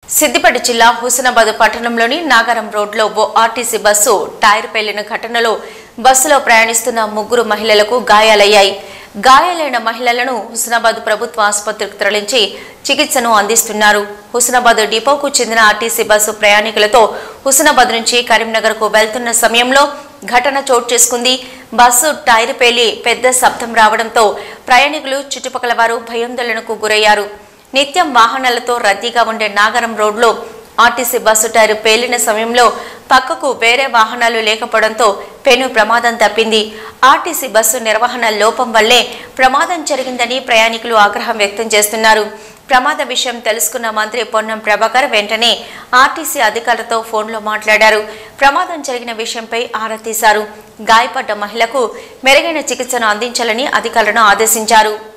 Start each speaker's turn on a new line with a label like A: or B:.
A: సిద్దిపేట జిల్లా హుస్నాబాద్ పట్టణంలోని నాగరం రోడ్లో ఓ ఆర్టీసీ బస్సు టైర్ పేలిన ఘటనలో బస్సులో ప్రయాణిస్తున్న ముగ్గురు మహిళలకు గాయాలయ్యాయి గాయాలైన మహిళలను హుస్నాబాద్ ప్రభుత్వ ఆసుపత్రికి తరలించి చికిత్సను అందిస్తున్నారు హుస్నాబాద్ డిపోకు చెందిన ఆర్టీసీ బస్సు ప్రయాణికులతో హుస్నాబాద్ నుంచి కరీంనగర్కు వెళ్తున్న సమయంలో ఘటన చోటు చేసుకుంది బస్సు టైర్ పేలి పెద్ద శబ్దం రావడంతో ప్రయాణికులు చుట్టుపక్కల వారు భయాందోళనకు గురయ్యారు నిత్యం వాహనాలతో రద్దీగా ఉండే నాగరం రోడ్లో ఆర్టీసీ బస్సు టైరు పేలిన సమయంలో పక్కకు వేరే వాహనాలు లేకపోవడంతో పెను ప్రమాదం తప్పింది ఆర్టీసీ బస్సు నిర్వహణ లోపం వల్లే ప్రమాదం జరిగిందని ప్రయాణికులు ఆగ్రహం వ్యక్తం చేస్తున్నారు ప్రమాద విషయం తెలుసుకున్న మంత్రి పొన్నం ప్రభాకర్ వెంటనే ఆర్టీసీ అధికారులతో ఫోన్లో మాట్లాడారు ప్రమాదం జరిగిన విషయంపై ఆరా తీశారు గాయపడ్డ మహిళకు మెరుగైన చికిత్సను అందించాలని అధికారులను ఆదేశించారు